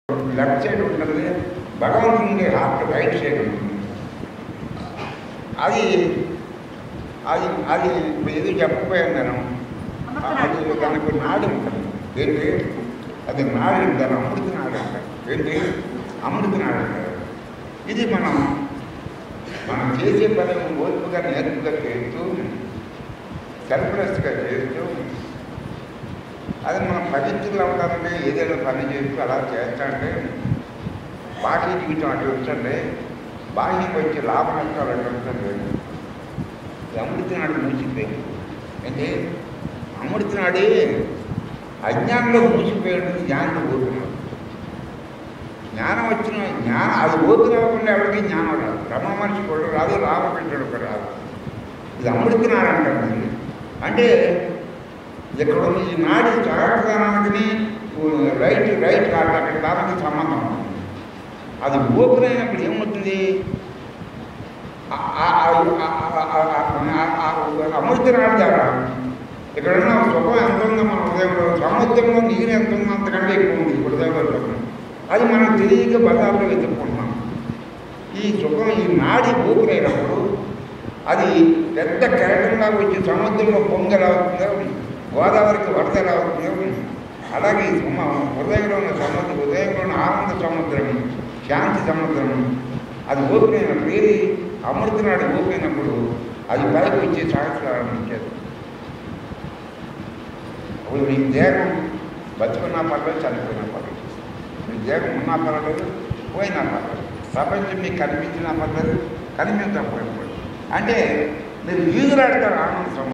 Left side ఉంటుంది భగవంతుని heart right side ఉంటుంది అది అది అది ఇప్పుడు ఏదో చెప్పకపోయాను నేను అది దానికి నాడు ఉంటుంది ఏంటి అది నాడు దాని అమృత నాడు అంటారు ఏంటి అమృత నాడు అంటారు ఇది మనం మనం చేసే పని ఓర్పుగా నేర్పుగా చేస్తూ సెల్ఫ్లెస్గా చేస్తూ అది మనం పవిత్రులు అవడానికి ఏదైనా పని చేస్తూ అలా చేస్తాంటే బాహ్య జీవితం అటు వస్తుంటే బాహ్యం వచ్చి లాభ నష్టాలు అటు వస్తుంది అమృతనాడు మూసిపోయింది అంటే అమృతనాడే అజ్ఞానంలో మూసిపోయాడు జ్ఞానంలో పోతున్నాడు జ్ఞానం వచ్చిన జ్ఞానం అది ఓపిక రాకుండా ఎవరికి జ్ఞానం రాదు రమ మనిషి కూడా రాదు రామకృష్ణుడు కూడా రాదు ఇది అమృతనాడు అంటారు దీన్ని. అంటే ఇక్కడ ఉన్న ఈ నాడి సహకారానికి రైట్ రైట్ కాదు అక్కడ దానికి సంబంధం ఉంది. అది ఓపెన్ అయినప్పుడు ఏమవుతుంది ఆ- ఆ- ఆ- ఆ- ఆ- ఆ- ఆ- ఆ- అమృతనాడు ద్వారా ఇక్కడ ఉన్న సుఖం ఎంత ఉందో మన హృదయంలో సముద్రంలో నీరు ఎంత ఉందో అంతకంటే ఎక్కువ ఉంది హృదయంలో సుఖం అది మనం తెలియక బజార్లో వెతుక్కుంటున్నాం ఈ సుఖం ఈ నాడి ఓపెన్ అయినప్పుడు అది పెద్ద కెరటంగా వచ్చి సముద్రంలో పొంగలా అవుతుందో గోదావరికి వరద ఎలా అవుతుందో అలాగే ఈ సుమ- హృదయంలో ఉన్న సముద్రం హృదయంలో ఉన్న ఆనంద సముద్రం శాంతి సముద్రం అది ఓపెన్ అయినప్పుడు ఏది అమృతనాడు ఓపెన్ అయినప్పుడు అది పైకి వచ్చి సహస్రారంభించేది అప్పుడు నీ దేహం బతుకున్నా పర్లేదు చనిపోయినా పర్లేదు మీ దేహం ఉన్నా పర్లేదు పోయినా పర్లేదు ప్రపంచం మీకు కనిపించినా పర్లేదు కనిపించకపోయినా పర్లేదు అంటే మీరు ఈదులాడతారు ఆనందం